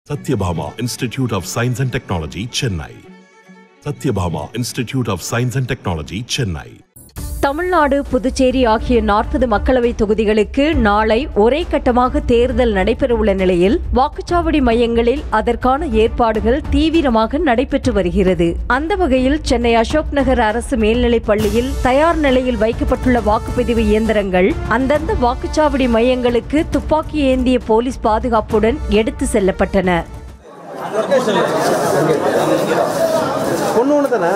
Satyabhama Institute of Science and Technology, Chennai. Satyabhama Institute of Science and Technology, Chennai. Tamil Nadu Puducherry ஆகிய நாற்பது மக்களவை தொகுதிகளுக்கு நாளை ஒரே கட்டமாக தேர்தல் நடைபெறவுள்ள நிலையில் வாக்குச்சாவடி மையங்களில் அதற்கான ஏற்பாடுகள் தீவிரமாக நடைபெற்று வருகிறது அந்த வகையில் சென்னை அசோக் நகர் அரசு மேல்நிலைப் பள்ளியில் தயார் நிலையில் வைக்கப்பட்டுள்ள வாக்குப்பதிவு இயந்திரங்கள் அந்தந்த வாக்குச்சாவடி மையங்களுக்கு துப்பாக்கி ஏந்திய போலீஸ் பாதுகாப்புடன் எடுத்து செல்லப்பட்டன பொண்ணு ஒன்று தானே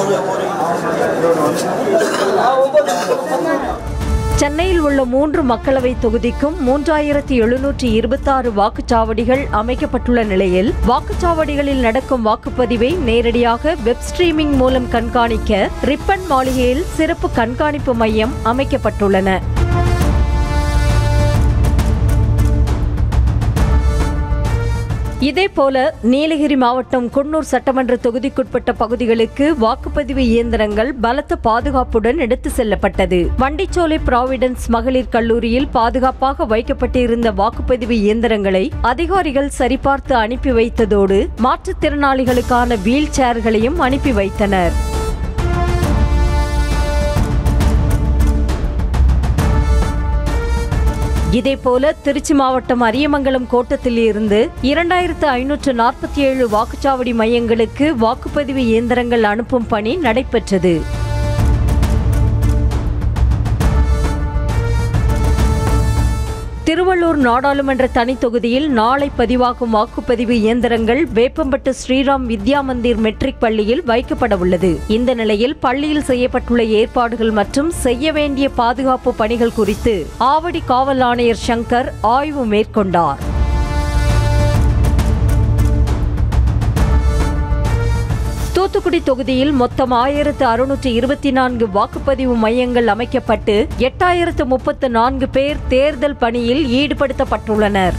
சென்னையில் உள்ள மூன்று மக்களவை தொகுதிக்கும் மூன்றாயிரத்தி எழுநூற்றி இருபத்தாறு வாக்குச்சாவடிகள் அமைக்கப்பட்டுள்ள நிலையில் வாக்குச்சாவடிகளில் நடக்கும் வாக்குப்பதிவை நேரடியாக வெப் ஸ்ட்ரீமிங் மூலம் கண்காணிக்க ரிப்பன் மாளிகையில் சிறப்பு கண்காணிப்பு மையம் அமைக்கப்பட்டுள்ளன இதேபோல நீலகிரி மாவட்டம் குன்னூர் சட்டமன்ற தொகுதிக்குட்பட்ட பகுதிகளுக்கு வாக்குப்பதிவு இயந்திரங்கள் பலத்த பாதுகாப்புடன் எடுத்து செல்லப்பட்டது வண்டிச்சோலை பிராவிடன்ஸ் மகளிர் கல்லூரியில் பாதுகாப்பாக வைக்கப்பட்டிருந்த வாக்குப்பதிவு இயந்திரங்களை அதிகாரிகள் சரிபார்த்து அனுப்பி வைத்ததோடு மாற்றுத்திறனாளிகளுக்கான வீல் சேர்களையும் அனுப்பி வைத்தனர் இதேபோல திருச்சி மாவட்டம் அரியமங்கலம் கோட்டத்தில் இருந்து இரண்டாயிரத்து ஐநூற்று நாற்பத்தி ஏழு வாக்குச்சாவடி மையங்களுக்கு வாக்குப்பதிவு இயந்திரங்கள் அனுப்பும் பணி நடைபெற்றது திருவள்ளூர் நாடாளுமன்ற தனித் தொகுதியில் நாளை பதிவாகும் வாக்குப்பதிவு இயந்திரங்கள் வேப்பம்பட்டு ஸ்ரீராம் வித்யா மந்திர் மெட்ரிக் பள்ளியில் வைக்கப்பட உள்ளது இந்த நிலையில் பள்ளியில் செய்யப்பட்டுள்ள ஏற்பாடுகள் மற்றும் செய்ய வேண்டிய பாதுகாப்பு பணிகள் குறித்து ஆவடி காவல் ஆணையர் சங்கர் ஆய்வு மேற்கொண்டார் தூத்துக்குடி தொகுதியில் மொத்தம் ஆயிரத்து அறுநூற்று இருபத்தி நான்கு வாக்குப்பதிவு மையங்கள் அமைக்கப்பட்டு எட்டாயிரத்து முப்பத்து நான்கு பேர் தேர்தல் பணியில் ஈடுபடுத்தப்பட்டுள்ளனர்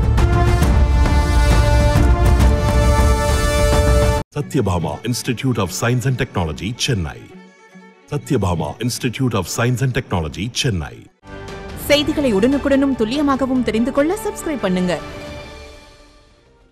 Satyabhama Institute of Science and Technology, Chennai. Satyabhama Institute of Science and Technology, Chennai. செய்திகளை உடனுக்குடனும் துல்லியமாகவும் தெரிந்து கொள்ள சப்ஸ்கிரைப் பண்ணுங்க